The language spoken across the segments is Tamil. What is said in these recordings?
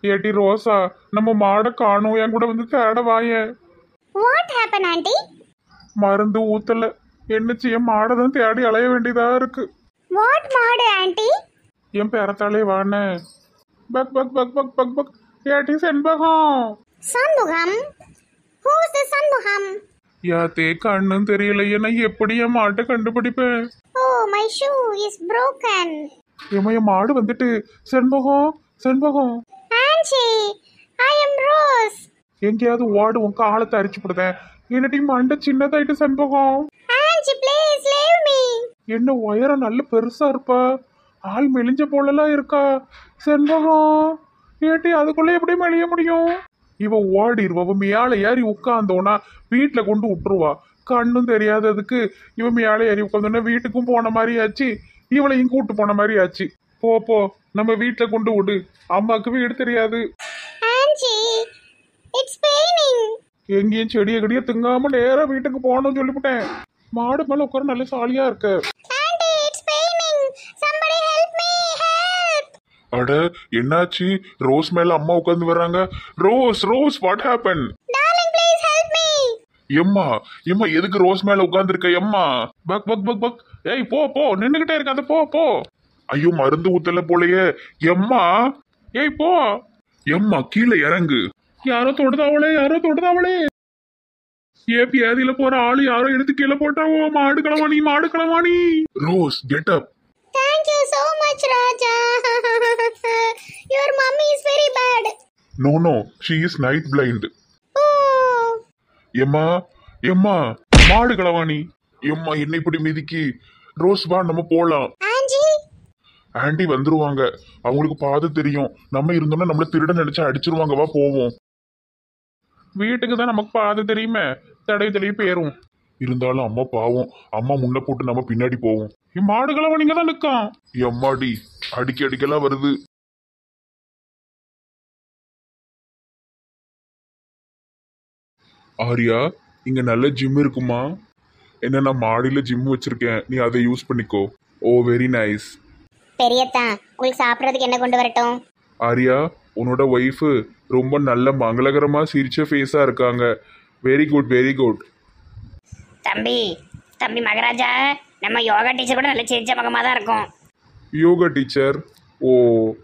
ஏட்டி ரோசா நம்ம மாடை காணும் என் கூட வந்து தேட வாயேன் வாட் ஹேப்பன் ஆண்டி மருந்து ஊத்தல என்ன செய்ய மாடை தான் தேடி அலைய வேண்டியதா இருக்கு வாட் மாடு ஆண்டி என் பேரத்தாலே வானே பக் பக் பக் பக் பக் பக் ஏட்டி செண்பகம் சண்முகம் ஹூஸ் த சண்முகம் யாத்தே கண்ணும் தெரியலையே நான் எப்படி என் மாட்டை கண்டுபிடிப்பேன் oh my shoe is broken ஏமா என் மாடு வந்துட்டு செண்பகம் செண்பகம் ஆன்ச்சி ஐ அம் ரோஸ் எங்கேயாவது ஓடு உன் காலத்தை அரிச்சு போடுதேன் என்னடி மண்டை சின்னதாயிட்டு Shenbagam aunty please leave me என்ன உயரம் நல்ல பெருசா இருப்பா ஆள் மெலிஞ்ச போலலாம் இருக்கா செண்பகம் ஏட்டி அதுக்குள்ள எப்படி மெலிய முடியும் இவ ஓடிடுவா அவ மேலே ஏறி உட்காந்தோன்னா வீட்டில் கொண்டு விட்டுருவா கண்ணும் தெரியாததுக்கு இவ மேலே ஏறி உட்காந்தோன்னா வீட்டுக்கும் போன மாதிரி ஆச்சு இவளையும் கூட்டு போன மாதிரி ஆச்சு போ போ நம்ம வீட்டில் கொண்டு விடு அம்மாவுக்கு வீடு தெரியாது ஆன்ச்சி இட்ஸ் பெயினிங் எங்கேயும் செடியை கடியை திங்காம நேரா வீட்டுக்கு போகணும்னு சொல்லிவிட்டேன் மாடு மேல உட்கார நல்ல சாலியா இருக்க aunty it's paining somebody help me help அட என்னாச்சு ரோஸ் மேல அம்மா உட்கார்ந்து வர்றாங்க Rose Rose what happen darling please help me எம்மா எம்மா எதுக்கு ரோஸ் மேல உட்கார்ந்துருக்க எம்மா பக் பக் பக் பக் ஏய் போ போ நின்னுகிட்டே இருக்காத போ போ ஐயோ மருந்து ஊத்தல போலயே எம்மா ஏய் போ எம்மா கீழே இறங்கு யாரோ தொடுதாவளே யாரோ தொடுதாவளே ஏ பியாதியில போற ஆளு யாரோ எடுத்து கீழே போட்டாவோ மாடு களவாணி மாடு களவாணி Rose get up thank you so much raja your mummy is very bad no no she is night blind oh எம்மா எம்மா மாடு களவாணி எம்மா என்ன இப்படி மிதிக்கி ரோஸ் வா நம்ம போலாம் ஆன்ஜி ஆண்டி வந்துருவாங்க அவங்களுக்கு பாது தெரியும் நம்ம இருந்தோம்னா நம்மள திருட நினைச்சு அடிச்சிருவாங்க வா போவோம் வீட்டுக்கு தான் நமக்கு பாது தெரியுமே தடை தெளிவு போயிரும் இருந்தாலும் அம்மா பாவம் அம்மா முன்ன போட்டு நம்ம பின்னாடி போவோம் என் மாடுகளை நீங்க தான் நிற்கும் எம்மாடி அடிக்க அடிக்கலாம் வருது ஆரியா இங்க நல்ல ஜிம் இருக்குமா என்ன நான் மாடியில ஜிம் வச்சிருக்கேன் நீ அதை யூஸ் பண்ணிக்கோ ஓ வெரி நைஸ் பெரியத்தா உங்களுக்கு சாப்பிட்றதுக்கு என்ன கொண்டு வரட்டும் ஆரியா உன்னோட ஒய்ஃபு ரொம்ப நல்ல மங்களகரமா சிரிச்ச ஃபேஸா இருக்காங்க வெரி குட் வெரி குட் தம்பி தம்பி மகராஜா நம்ம யோகா டீச்சர் கூட நல்ல சிரிச்ச முகமாக தான் இருக்கும் yoga teacher oh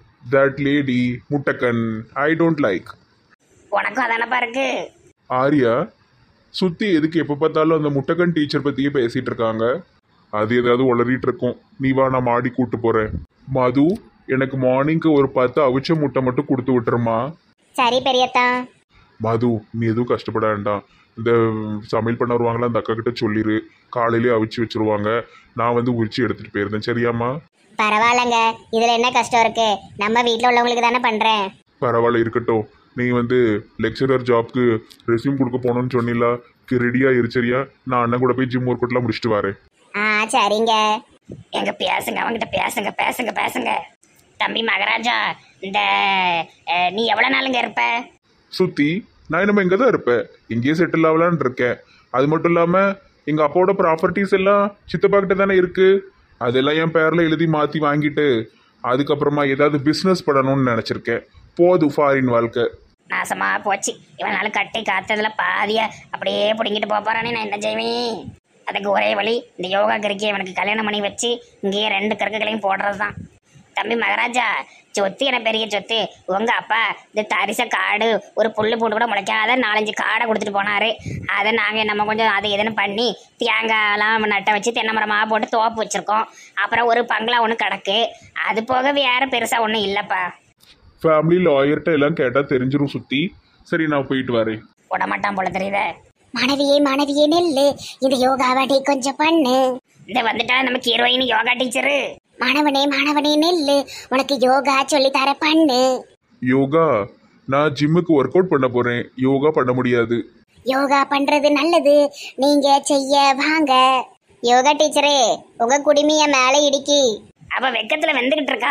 that lady முட்டக்கன் ஐ டோன்ட் லைக் உனக்கும் அதானப்பா இருக்கு ஆரியா சுத்தி எதுக்கு எப்போ பார்த்தாலும் அந்த முட்டக்கன் டீச்சர் பத்தியே பேசிட்டு இருக்காங்க அது ஏதாவது உளறிட்டு இருக்கும் நீ வா நான் மாடி கூட்டு போறேன் மது எனக்கு மார்னிங்க்கு ஒரு பத்து அவிச்ச முட்டை மட்டும் கொடுத்து விட்டுருமா சரி பெரியத்தா மது நீ எதுவும் கஷ்டப்பட வேண்டாம் இந்த சமையல் பண்ண வருவாங்களா அந்த அக்கா கிட்ட சொல்லிடு காலையிலே அவிச்சு வச்சிருவாங்க நான் வந்து உரிச்சு எடுத்துட்டு போயிருந்தேன் சரியாம்மா பரவாயில்லங்க இதுல என்ன கஷ்டம் இருக்கு நம்ம வீட்ல உள்ளவங்களுக்கு தானே பண்றேன் பரவாயில்ல இருக்கட்டும் நீ வந்து லெக்சரர் ஜாப்க்கு ரெஸ்யூம் கொடுக்க போகணும்னு சொன்னில ரெடியா இரு சரியா நான் அண்ணன் கூட போய் ஜிம் ஒர்க் அவுட்லாம் முடிச்சுட்டு வரேன் ஆ சரிங்க எங்க பேசுங்க அவங்கிட்ட பேசுங்க பேசுங்க பேசுங்க தம்பி மகராஜா இந்த அஹ், நீ எவ்வளோ நாளுங்க இருப்ப சுத்தி நான் இனிமே இங்கே தான் இருப்பேன் இங்கேயே செட்டில் ஆகலான்னு இருக்கேன் அது மட்டும் இல்லாமல் எங்கள் அப்பாவோட ப்ராப்பர்ட்டிஸ் எல்லாம் சித்தப்பா கிட்ட தானே இருக்கு அதெல்லாம் என் பேரில் எழுதி மாற்றி வாங்கிட்டு அதுக்கப்புறமா ஏதாவது பிஸ்னஸ் பண்ணணும்னு நினச்சிருக்கேன் போதும் ஃபாரின் வாழ்க்கை நாசமா போச்சு இவனால கட்டி காத்ததுல பாதிய அப்படியே பிடிங்கிட்டு போக போறானே நான் என்ன செய்வேன் அதுக்கு ஒரே வழி இந்த யோகா கிரிக்கை இவனுக்கு கல்யாணம் பண்ணி வச்சு இங்கேயே ரெண்டு கற்கைகளையும் போடுறது தான் தம்பி மகராஜா சொத்து என பெரிய சொத்து உங்க அப்பா இந்த தரிச காடு ஒரு புல்லு போட்டு கூட முளைக்காத நாலஞ்சு காடை கொடுத்துட்டு போனாரு அதை நாங்கள் நம்ம கொஞ்சம் அதை எதுன்னு பண்ணி தேங்காய்லாம் நட்டை வச்சு தென்னை மரமாக போட்டு தோப்பு வச்சிருக்கோம் அப்புறம் ஒரு பங்களா ஒன்று கிடக்கு அது போக வேற பெருசாக ஒன்றும் இல்லைப்பா ஃபேமிலி லாயர்கிட்ட எல்லாம் கேட்டால் தெரிஞ்சிரும் சுற்றி சரி நான் போயிட்டு வரேன் விடமாட்டான் போல தெரியுதே மனைவியே மனைவியே நெல்லு இந்த யோகாவடி கொஞ்சம் பண்ணு இந்த வந்துட்டா நம்ம ஹீரோயின் யோகா டீச்சரு மாணவனே மாணவனே நெல்லு உனக்கு யோகா சொல்லி தர பண்ணு யோகா நான் ஜிம்முக்கு ஒர்க் அவுட் பண்ண போகிறேன் யோகா பண்ண முடியாது யோகா பண்றது நல்லது நீங்க செய்ய வாங்க யோகா டீச்சரே உங்க குடுமிய மேல இடிக்கி அவ வெக்கத்துல வெந்துகிட்டு இருக்கா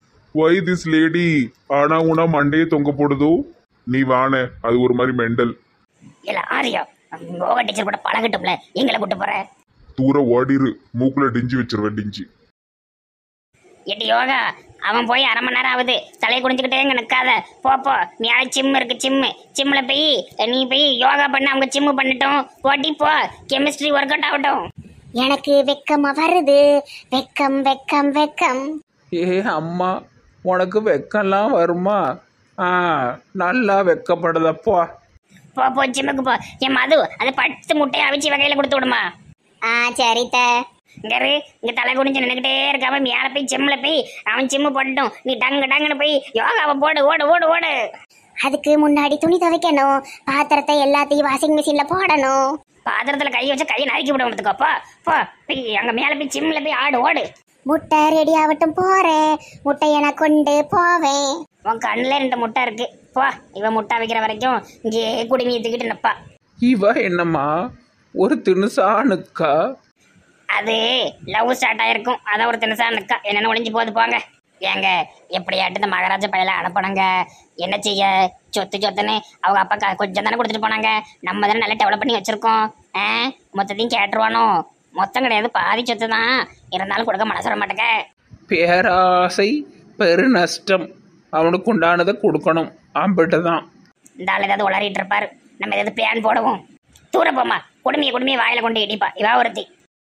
ஒய் திஸ் லேடி ஆனா உனா மண்டையே தொங்க போடுதோ நீ வான அது ஒரு மாதிரி மெண்டல் இல்ல ஆரியா யோகா டீச்சர் கூட பழகட்டும்ல எங்களை கூட்டு போற தூர ஓடிரு மூக்குல டிஞ்சு வச்சிருவேன் டிஞ்சு எட்டு யோகா அவன் போய் அரை மணி நேரம் ஆகுது தலையை குடிஞ்சுக்கிட்டே இங்கே நிற்காத போ போ மேலே சிம் இருக்கு சிம்மு சிம்மில் போய் நீ போய் யோகா பண்ண அவங்க சிம்மு பண்ணட்டும் போட்டி போ கெமிஸ்ட்ரி ஒர்க் அவுட் ஆகட்டும் எனக்கு வெக்கமா வருது வெக்கம் வெக்கம் வெக்கம் ஏ அம்மா உனக்கு வெக்கம்லாம் வருமா ஆ நல்லா வெக்கப்படுதப்பா போ போ ஜிம்முக்கு போ என் மது அது பத்து முட்டையை அவிச்சு வகையில் கொடுத்து விடுமா ஆ சரித்த இங்க இரு இங்க தலை குனிஞ்சு நின்றுக்கிட்டே இருக்காம மேல போய் ஜிம்ல போய் அவன் ஜிம்மு போடட்டும் நீ டங்கு டங்குன்னு போய் யோகாவை போடு ஓடு ஓடு ஓடு அதுக்கு முன்னாடி துணி துவைக்கணும் பாத்திரத்தை எல்லாத்தையும் வாஷிங் மிஷின்ல போடணும் பாத்திரத்துல கை வச்சு கையை நறுக்கி விட பார்த்துக்கோ போ போ போய் அங்க மேல போய் ஜிம்ல போய் ஆடு ஓடு முட்டை ரெடி ஆகட்டும் போறேன் முட்டையை நான் கொண்டு போவேன் உன் கண்ணுல ரெண்டு முட்டை இருக்கு போ இவன் முட்டை வைக்கிற வரைக்கும் இங்கே குடுமி தூக்கிட்டு நிப்பா இவ என்னம்மா ஒரு திணுசா நிக்கா அது லவ் ஸ்டார்ட் ஆயிருக்கும் அதான் ஒரு தினசா நிக்கா என்னென்ன ஒளிஞ்சு போகுது போங்க ஏங்க எப்படியாட்டு இந்த மகாராஜ பையில அனுப்பினாங்க என்ன செய்ய சொத்து சொத்துன்னு அவங்க அப்பா க- கொஞ்சம் தானே கொடுத்துட்டு போனாங்க நம்ம தானே நல்லா டெவலப் பண்ணி வச்சிருக்கோம் ஆ மொத்தத்தையும் கேட்டுருவானோ மொத்தம் கிடையாது பாதி சொத்து தான் இருந்தாலும் கொடுக்க மனசு வர மாட்டேங்க பேராசை பெரு நஷ்டம் அவனுக்கு உண்டானதை கொடுக்கணும் அம்பிட்டு தான் இந்த ஆள் ஏதாவது உளறிட்டு இருப்பாரு நம்ம ஏதாவது பிளான் போடுவோம் தூர போமா குடுமையை குடுமையை வாயில கொண்டு இடிப்பா இவா ஒருத்தி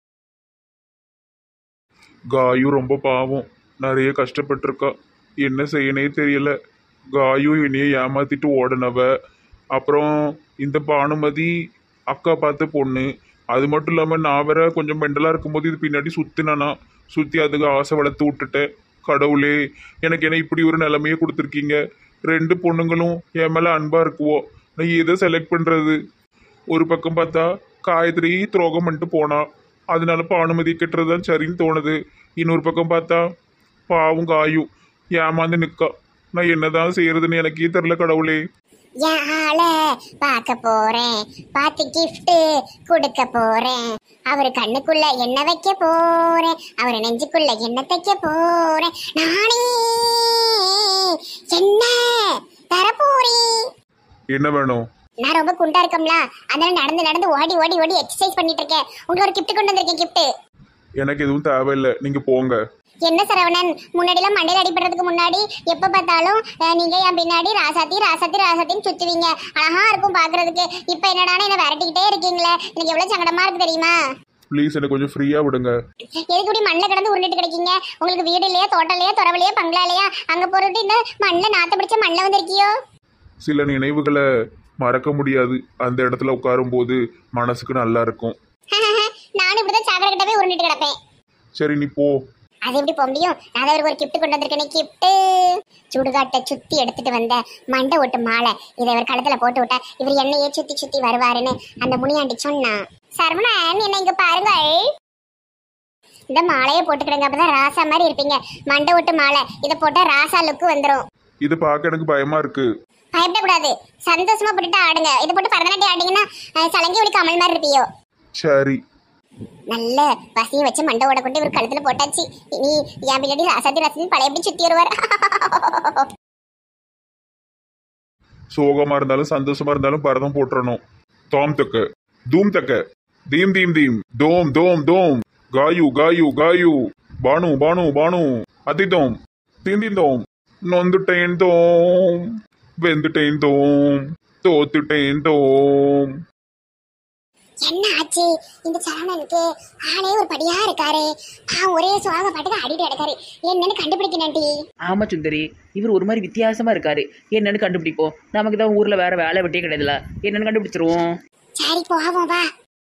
காயு ரொம்ப பாவம் நிறைய கஷ்டப்பட்டிருக்கா என்ன செய்யனே தெரியல காயு என்னைய ஏமாத்திட்டு ஓடனவ அப்புறம் இந்த பானுமதி அக்கா பார்த்த பொண்ணு அது மட்டும் இல்லாமல் நான் வேற கொஞ்சம் மெண்டலாக இருக்கும்போது இது பின்னாடி சுற்றினானா சுற்றி அதுக்கு ஆசை வளர்த்து விட்டுட்டேன் கடவுளே எனக்கு என்ன இப்படி ஒரு நிலைமையை கொடுத்துருக்கீங்க ரெண்டு பொண்ணுங்களும் என் மேலே அன்பாக இருக்குவோ நான் எதை செலக்ட் பண்ணுறது ஒரு பக்கம் பார்த்தா காயத்ரி துரோகம் பண்ணிட்டு போனா அதனால பானுமதி கட்டுறது தான் சரின்னு தோணுது இன்னொரு பக்கம் பார்த்தா பாவும் காயும் ஏமாந்து நிக்கா நான் என்னதான் செய்யறதுன்னு எனக்கே தெரில கடவுளே என் ஆளை பார்க்க போறேன் பார்த்து gift கொடுக்க போறேன் அவர் கண்ணுக்குள்ள என்ன வைக்க போறேன் அவர் நெஞ்சுக்குள்ள என்ன தைக்க போறேன் நானே என்ன தரப்போறேன் என்ன வேணும் நான் ரொம்ப குண்டா இருக்கம்ல அதனால நடந்து நடந்து ஓடி ஓடி ஓடி எக்ஸசைஸ் பண்ணிட்டு இருக்கேன் உங்களுக்கு ஒரு gift கொண்டு வந்திருக்கேன் gift எனக்கு எதுவும் தேவையில்லை நீங்க போங்க என்ன சரவணன் முன்னாடிலாம் மண்டையில் அடிபடுறதுக்கு முன்னாடி எப்போ பார்த்தாலும் அஹ், நீங்க என் பின்னாடி ராசாத்தி ராசாத்தி ராசாத்தின்னு சுத்துவீங்க அழகா இருக்கும் பாக்குறதுக்கு இப்போ என்னடானா என்ன விரட்டிக்கிட்டே இருக்கீங்களே எனக்கு எவ்வளவு சங்கடமா இருக்கு தெரியுமா ப்ளீஸ் எனக்கு கொஞ்சம் ஃப்ரீயா விடுங்க எதுக்கு இப்படி மண்ணில் கிடந்து உருண்டுட்டு கிடைக்கீங்க உங்களுக்கு வீடு இல்லையா தோட்டம் இல்லையா துறவலையா பங்களா இல்லையா அங்க போட்டுட்டு இந்த மண்ணில் நாத்த பிடிச்ச மண்ணில் வந்திருக்கியோ சில நினைவுகளை மறக்க முடியாது அந்த இடத்துல உட்காரும்போது மனசுக்கு நல்லா இருக்கும் நானும் இப்படிதான் சாக்கடை கிட்ட போய் உருண்டுட்டு கிடப்பேன் சரி நீ போ அது எப்படி போக முடியும் நான் அவருக்கு ஒரு கிஃப்ட் கொண்டு வந்திருக்கேன் கிஃப்ட் சுடுகாட்டை சுத்தி எடுத்துட்டு வந்த மண்டை ஓட்டு மாலை இதை இவர் கழுத்துல போட்டு விட்டா இவர் என்னையே சுத்தி சுத்தி வருவாருன்னு அந்த முனியாண்டி சொன்னான் சரவணன் என்ன இங்க பாருங்க இந்த மாலையை போட்டுக்கிடுங்க அப்பதான் ராசா மாதிரி இருப்பீங்க மண்டை ஓட்டு மாலை இதை போட்டா ராசா லுக்கு வந்துரும் இது பார்க்க எனக்கு பயமா இருக்கு பயப்படக்கூடாது சந்தோஷமா போட்டுட்டு ஆடுங்க இதை போட்டு பரதநாட்டியம் ஆடிங்கன்னா அஹ், சலங்கி ஒளி கமல் மாதிரி இருப்பியோ சரி நல்ல பசியை வச்சு மண்டை ஓட கொண்டு இவர் கழுத்துல போட்டாச்சு நீ என் பின்னாடி ராசாத்தி ராசாத்தி பழையபடி சுத்தி வருவார் சோகமா இருந்தாலும் சந்தோஷமா இருந்தாலும் பரதம் போட்டுறணும் தோம் தக்க தூம் தக்க தீம் தீம் தீம் தோம் தோம் தோம் காயு காயு காயு பானு பானு பானு அதிதோம் தீந்திந்தோம் நொந்துட்டேன் தோம் வெந்துட்டேன் தோம் தோத்துட்டேன் தோம் என்ன ஆச்சு இந்த சரவணனுக்கு ஆளே ஒரு படியா இருக்காரு அவன் ஒரே சுவாக பாட்டுக்கு ஆடிட்டு கிடக்காரு என்னன்னு கண்டுபிடிக்கணும்டி ஆமா சுந்தரி இவர் ஒரு மாதிரி வித்தியாசமா இருக்காரு என்னன்னு கண்டுபிடிப்போம் நமக்கு தான் ஊர்ல வேற வேலை வெட்டியே கிடையாதுல என்னன்னு கண்டுபிடிச்சிருவோம் சரி போவோம் வா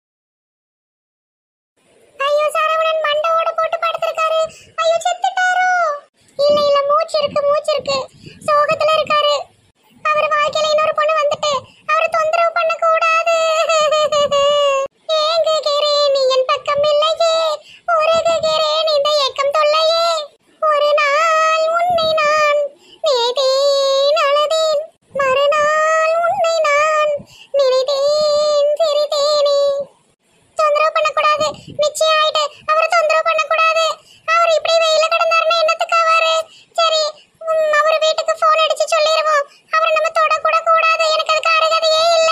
ஐயோ சரவணன் மண்டவோட போட்டு படுத்திருக்காரு ஐயோ செத்துட்டாரோ இல்ல இல்ல மூச்சு இருக்கு மூச்சு இருக்கு சோகத்துல இருக்காரு அவர் வாழ்க்கையில இன்னொரு பொண்ணு வந்துட்டு அவரை தொந்தரவு பண்ண கூடாது ஏங்குகிறேன் நீ என் பக்கம் இல்லையே உருகுகிறேன் இந்த ஏக்கம் தொல்லையே ஒரு நாள் உன்னை நான் நினைத்தேன் அழுதேன் மறுநாள் உன்னை நான் நினைத்தேன் சிரித்தேனே தொந்தரவு பண்ணக்கூடாது நிச்சயம் ஆயிட்டு அவரை தொந்தரவு பண்ணக்கூடாது அவர் இப்படி வெயில கிடந்தாருன்னா என்னத்துக்கு ஆவாரு சரி ம், அவர் வீட்டுக்கு போன் அடிச்சு சொல்லிடுவோம் அவரை நம்ம தொடக்கூட கூடாது எனக்கு அதுக்கு அருகதையே இல்ல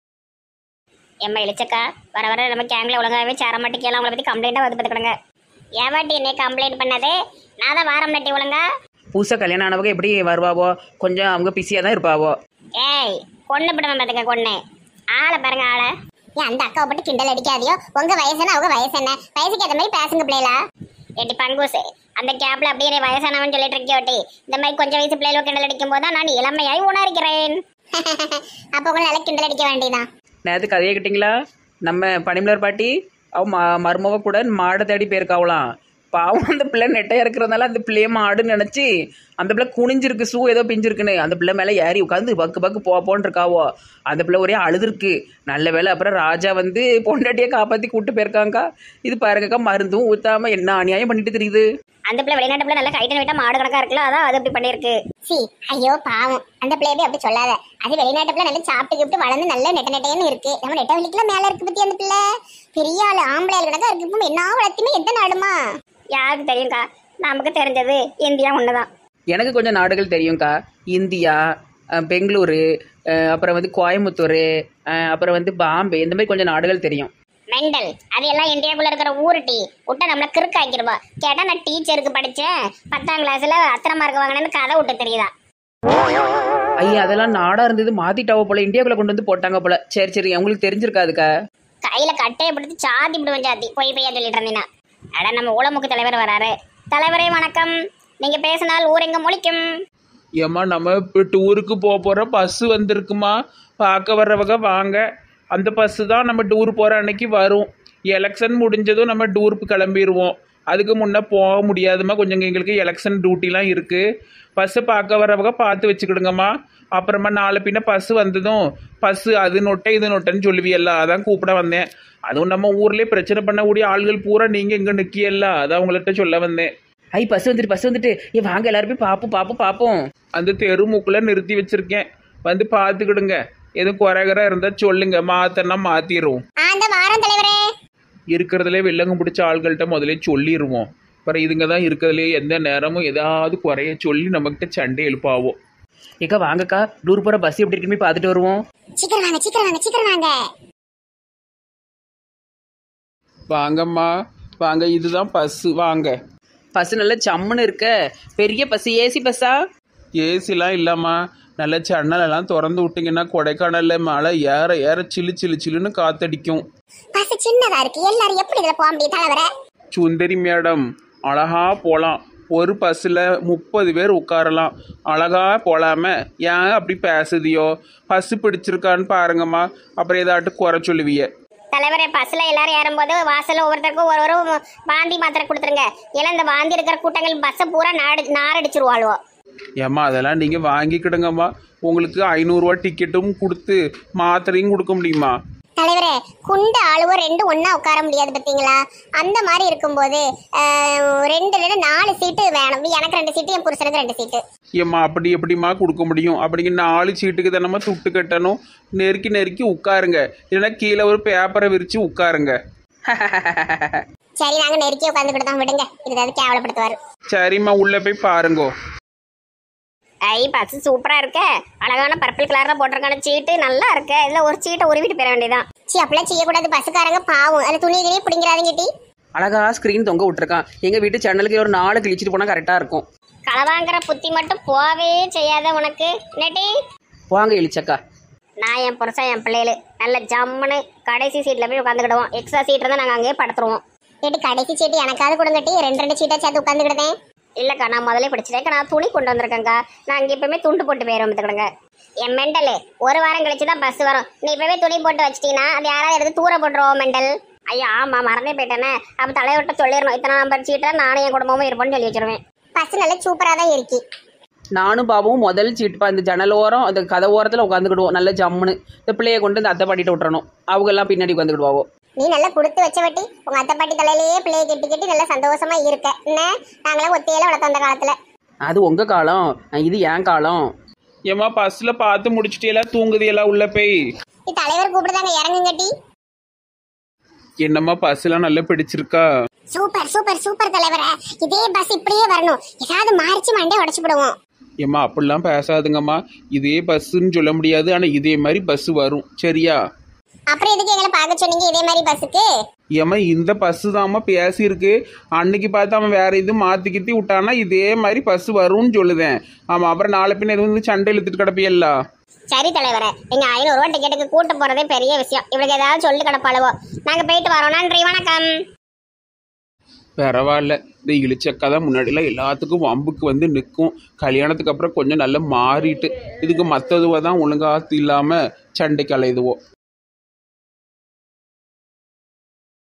எம்மா இழிச்சக்கா வர வர நம்ம கேங்கில் ஒழுங்காகவே சேர மாட்டேங்கலாம் அவங்கள பற்றி கம்ப்ளைண்ட்டாக வந்து பார்த்துக்கிடுங்க எவாட்டி என்னை கம்ப்ளைண்ட் பண்ணது நான் தான் வாரம் நட்டி ஒழுங்கா புதுசாக கல்யாணம் ஆனவங்க எப்படி வருவாவோ கொஞ்சம் அவங்க பிஸியாக தான் இருப்பாவோ ஏய் கொண்டு விடுவேன் பார்த்துக்க கொண்டு ஆளை பாருங்க ஆளை ஏன் அந்த அக்காவை போட்டு கிண்டல் அடிக்காதியோ உங்க வயசு என்ன அவங்க வயசு என்ன வயசுக்கு ஏற்ற மாதிரி பேசுங்க பிள்ளைகளா ஏட்டி பங்கூசு அந்த கேப்ல அப்படியே நீ வயசானவன் சொல்லிட்டு இருக்கியோட்டி இந்த மாதிரி கொஞ்சம் வயசு பிள்ளைகளை கிண்டல் அடிக்கும் போது நான் இளமையாய் உணர்கிறேன் அப்போ உங்களை நல்லா கிண்டல் அடிக்க வேண்டியதான் நேற்று கதையை கேட்டிங்களா நம்ம பனிமலர் பாட்டி அவ ம மருமவ கூட மாடை தேடி போயிருக்காவலாம் பாவம் அந்த பிள்ளை நெட்டையா இருக்கிறதுனால அந்த பிள்ளைய மாடுன்னு நினச்சி அந்த பிள்ளை குனிஞ்சிருக்கு ஷூ ஏதோ பிஞ்சிருக்குன்னு அந்த பிள்ளை மேலே ஏறி உட்காந்து பக்கு பக்கு போ போன்னு இருக்காவோ அந்த பிள்ளை ஒரே அழுதுருக்கு நல்ல வேளை அப்புறம் ராஜா வந்து பொண்டாட்டியை காப்பாற்றி கூப்பிட்டு போயிருக்காங்கக்கா இது பாருங்கக்கா மருந்தும் ஊற்றாம என்ன அநியாயம் பண்ணிட்டு தெரியுது அந்த பிள்ளை வெளிநாட்டு பிள்ளை நல்லா கைட்டு விட்டா மாடு கணக்கா இருக்குல்ல அதான் அது அப்படி பண்ணிருக்கு சி ஐயோ பாவம் அந்த பிள்ளைய போய் அப்படி சொல்லாத அது வெளிநாட்டு பிள்ளை நல்லா சாப்பிட்டு கிப்ட்டு வளர்ந்து நல்ல நெட்ட நெட்டையன்னு இருக்கு நம்ம நெட்ட வலிக்கெல்லாம் மேல இருக்கு பத்தி அந்த பிள்ளை பெரிய ஆளு ஆம்பளை ஆளு கணக்கா இருக்கு இப்போ என்ன வளர்த்துமே எந்த நாடுமா யாருக்கு தெரியும்க்கா நமக்கு தெரிஞ்சது இந்தியா ஒண்ணுதான் எனக்கு கொஞ்சம் நாடுகள் தெரியும்க்கா இந்தியா அஹ் பெங்களூரு அஹ் அப்புறம் வந்து கோயம்புத்தூர் அஹ் அப்புறம் வந்து பாம்பே இந்த மாதிரி கொஞ்சம் நாடுகள் தெரியும் மெண்டல் அது எல்லாம் இந்தியாக்குள்ள இருக்கிற ஊரு டீ விட்டா நம்மள கிறுக்கு ஆக்கிடுவா கேட்டா நான் டீச்சருக்கு படிச்சேன் பத்தாம் கிளாஸ்ல அத்தனை மார்க் வாங்கினேன்னு கதை விட்டு தெரியுதா ஐயா அதெல்லாம் நாடா இருந்தது மாத்திட்டாவோ போல இந்தியாக்குள்ள கொண்டு வந்து போட்டாங்க போல சரி சரி உங்களுக்கு தெரிஞ்சிருக்காதுக்கா கையில கட்டையை பிடிச்சி சாத்தி விடுவேன் சாத்தி பொய் பையா சொல்லிட்டு இருந்தீங்கன்னா அட நம்ம ஊழமுக்கு தலைவர் வராரு தலைவரே வணக்கம் நீங்க பேசினால் ஊரெங்க முழிக்கும் ஏம்மா நம்ம இப்போ டூருக்கு போக போகிற பஸ்ஸு வந்திருக்குமா பார்க்க வர்றவங்க வாங்க அந்த பஸ்ஸு தான் நம்ம டூர் போகிற அன்னைக்கு வரும் எலெக்ஷன் முடிஞ்சதும் நம்ம டூருக்கு கிளம்பிடுவோம் அதுக்கு முன்னே போக முடியாதும்மா கொஞ்சம் எங்களுக்கு எலெக்ஷன் டியூட்டிலாம் இருக்குது பஸ்ஸை பார்க்க வர்றவங்க பார்த்து வச்சுக்கிடுங்கம்மா அப்புறமா நாளை பின்ன பஸ்ஸு வந்ததும் பஸ்ஸு அது நொட்டை இது நொட்டைன்னு சொல்லுவியல்ல அதான் கூப்பிட வந்தேன் அதுவும் நம்ம ஊர்லேயே பிரச்சனை பண்ணக்கூடிய ஆள்கள் பூரா நீங்கள் இங்கே நிற்கியல்ல அதான் உங்கள்கிட்ட சொல்ல வந்தேன் ஐ பஸ் வந்துட்டு பஸ் வந்துட்டு ஏ வாங்க எல்லாரும் போய் பார்ப்போம் பார்ப்போம் பார்ப்போம் அந்த தெருமுக்கில் நிறுத்தி வச்சிருக்கேன் வந்து பார்த்துக்கிடுங்க எதுவும் குறைகரா இருந்தால் சொல்லுங்க மாத்தனா மாத்திரும் ஆ, அந்த வாரம் தலைவரே இருக்கிறதுலே வெள்ளங்க பிடிச்ச ஆள்கள்ட்ட முதல்ல சொல்லிடுவோம் அப்புறம் இதுங்க தான் இருக்கிறதுலே எந்த நேரமும் ஏதாவது குறைய சொல்லி நம்மக்கிட்ட சண்டை எழுப்பாவோ ஏக்கா வாங்கக்கா டூர் போகிற பஸ் எப்படி இருக்குன்னு போய் பார்த்துட்டு வருவோம் சீக்கிரம் வாங்க சீக்கிரம் வாங்க சீக்கிரம் வாங்க வாங்கம்மா வாங்க இதுதான் பஸ்ஸு வாங்க பஸ் நல்ல ஜம்முன்னு இருக்க பெரிய பஸ் ஏசி பஸ்ஸா ஏசிலாம் இல்லைம்மா நல்ல சன்னலெல்லாம் திறந்து விட்டிங்கன்னா கொடைக்கானலில் மழை ஏற ஏற சிலு சிலு சிலுன்னு காத்தடிக்கும் பஸ் சின்னதா இருக்கு எல்லாரும் எப்படி இதுல போக முடியும் தலைவரே சுந்தரி மேடம் அழகா போகலாம் ஒரு பஸ்ஸில் முப்பது பேர் உட்காரலாம் அழகா போகலாம ஏன் அப்படி பேசுதியோ பஸ்ஸு பிடிச்சிருக்கான்னு பாருங்கம்மா அப்புறம் ஏதாட்டு குறை சொல்லுவிய தலைவரே பஸ்ல எல்லாரும் ஏறும்போது வாசல்ல ஒவ்வொருத்தருக்கும் ஒரு ஒரு வாந்தி மாத்திரை கொடுத்துருங்க ஏன்னா இந்த வாந்தி இருக்கிற கூட்டங்கள் பஸ்ஸை பூரா நாடு நாரடிச்சிருவாளுவோ ஏம்மா அதெல்லாம் நீங்கள் வாங்கிக்கிடுங்கம்மா உங்களுக்கு ஐநூறுரூவா டிக்கெட்டும் கொடுத்து மாத்திரையும் கொடுக்க முடியுமா தலைவரே குண்டு ஆளுவோ ரெண்டு ஒண்ணா உட்கார முடியாது பாத்தீங்களா அந்த மாதிரி இருக்கும்போது ஆஹ், ரெண்டு ரெண்டு நாலு சீட்டு வேணும் எனக்கு ரெண்டு சீட்டு என் புருஷனுக்கு ரெண்டு சீட்டு ஏம்மா அப்படி எப்படிம்மா கொடுக்க முடியும் அப்படிங்க நாலு சீட்டுக்கு தானம்மா துட்டு கட்டணும் நெருக்கி நெருக்கி உட்காருங்க இல்லைன்னா கீழே ஒரு பேப்பரை விரித்து உட்காருங்க சரி நாங்க நெருக்கி உட்காந்துக்கிட்டு தான் விடுங்க இது ஏதாவது கேவலப்படுத்துவாரு சரிம்மா உள்ளே போய் பாருங்கோ ஐ பஸ் சூப்பரா இருக்க அழகான பர்பிள் கலர்ல போட்டிருக்கான சீட்டு நல்லா இருக்க இதுல ஒரு சீட்டை உருவிட்டு போயிட வேண்டியதான் சி அப்படிலாம் செய்யக்கூடாது பஸ்ஸுக்காரங்க பாவம் அது துணி கிணி பிடிங்கிறாதீங்க டி அழகா ஸ்க்ரீன் தொங்க விட்டுருக்கான் எங்கள் வீட்டு சேனலுக்கு ஒரு நாலு கிழிச்சிட்டு போனால் கரெக்டாக இருக்கும் களவாங்கிற புத்தி மட்டும் போவே செய்யாத உனக்கு நெட்டி வாங்க இழிச்சக்கா நான் என் புருஷன் என் பிள்ளைகளு நல்ல ஜம்முன்னு கடைசி சீட்ல போய் உட்காந்துக்கிடுவோம் எக்ஸ்ட்ரா சீட் இருந்தா நாங்க அங்கேயே படுத்துருவோம் ஏட்டி கடைசி சீட்டு எனக்காவது கொடுங்கட்டி ரெண்டு ரெண்டு சீட்டா சேர்த்து உட்காந்துக்கிட்டேன் இல்லக்கா நான் முதல்ல பிடிச்சிட்டேன் நான் துணி கொண்டு வந்திருக்கேன்க்கா நான் அங்கே எப்பவுமே துண்டு போட்டு போயிடும் பார்த்துக்கிடுங்க என் மெண்டலு ஒரு வாரம் கழிச்சு தான் பஸ் வரும் நீ இப்பவே துணி போட்டு வச்சிட்டீங்கன்னா அது யாராவது எடுத்து தூர போட்டுருவோம் மெண்டல் ஐயா ஆமா மறந்தே போயிட்டேனே அப்ப தலைவர்கிட்ட சொல்லிடணும் இத்தனை நம்பர் சீட்டை நானும் என் குடும்பமும் இருப்போம்னு சொல்லி வச்சிருவேன் பஸ் நல்ல சூப்பரா தான் இருக்கு நானும் பாபுவும் முதல் சீட்டுப்பா இந்த ஜன்னல் ஓரம் அந்த கதை ஓரத்தில் உட்காந்துக்கிடுவோம் நல்ல ஜம்முன்னு இந்த பிள்ளைய கொண்டு இந்த அத்தை பாட்டிட்டு விட்டுறணும் அவங்க எல்லாம் பின்னாடி உட்காந்துக்கிடுவாவோ நீ நல்லா கொடுத்து வச்ச வட்டி உங்க அத்தை பாட்டி தலையிலேயே பிள்ளைய கெட்டி கெட்டி நல்லா சந்தோஷமா இருக்க என்ன நாங்களாம் ஒத்தையில வளர்த்த அந்த காலத்துல அது உங்கள் காலம் இது என் காலம் ஏம்மா பஸ்ஸில் பார்த்து முடிச்சிட்டியெல்லாம் தூங்குதியெல்லாம் உள்ள போய் நீ தலைவர் கூப்பிடுதாங்க இறங்குங்கட்டி என்னம்மா பஸ்ஸெல்லாம் நல்லா பிடிச்சிருக்கா சூப்பர் சூப்பர் சூப்பர் தலைவரே இதே பஸ் இப்படியே வரணும் ஏதாவது மாறிச்சு மண்டே உடச்சு விடுவோம் ஏம்மா அப்படிலாம் பேசாதுங்கம்மா இதே பஸ்ஸுன்னு சொல்ல முடியாது ஆனால் இதே மாதிரி பஸ் வரும் சரியா அப்புறம் எதுக்கு எங்களை பார்க்க சொன்னீங்க இதே மாதிரி பஸ்ஸுக்கு ஏம்மா இந்த பஸ்ஸு தாம்மா பேசியிருக்கு அன்னைக்கு பார்த்து அவன் வேற எதுவும் மாற்றி கித்தி விட்டான்னா இதே மாதிரி பஸ் வரும்னு சொல்லுதேன் ஆமாம் அப்புறம் நாளை பின்ன எதுவும் வந்து சண்டை இழுத்துட்டு கிடப்பியல்ல சரி தலைவரே நீங்க ஐநூறு ரூபா டிக்கெட்டுக்கு கூட்டு போறதே பெரிய விஷயம் இவளுக்கு ஏதாவது சொல்லி கிடப்பாளுவோ நாங்க போயிட்டு வரோம் நன்றி வணக்கம் பரவாயில்ல இந்த இழிச்சக்கா தான் முன்னாடிலாம் எல்லாத்துக்கும் வம்புக்கு வந்து நிற்கும் கல்யாணத்துக்கு அப்புறம் கொஞ்சம் நல்லா மாறிட்டு இதுக்கு மற்றதுவோ தான் ஒழுங்காத்து இல்லாமல் சண்டைக்கு அலையுதுவோ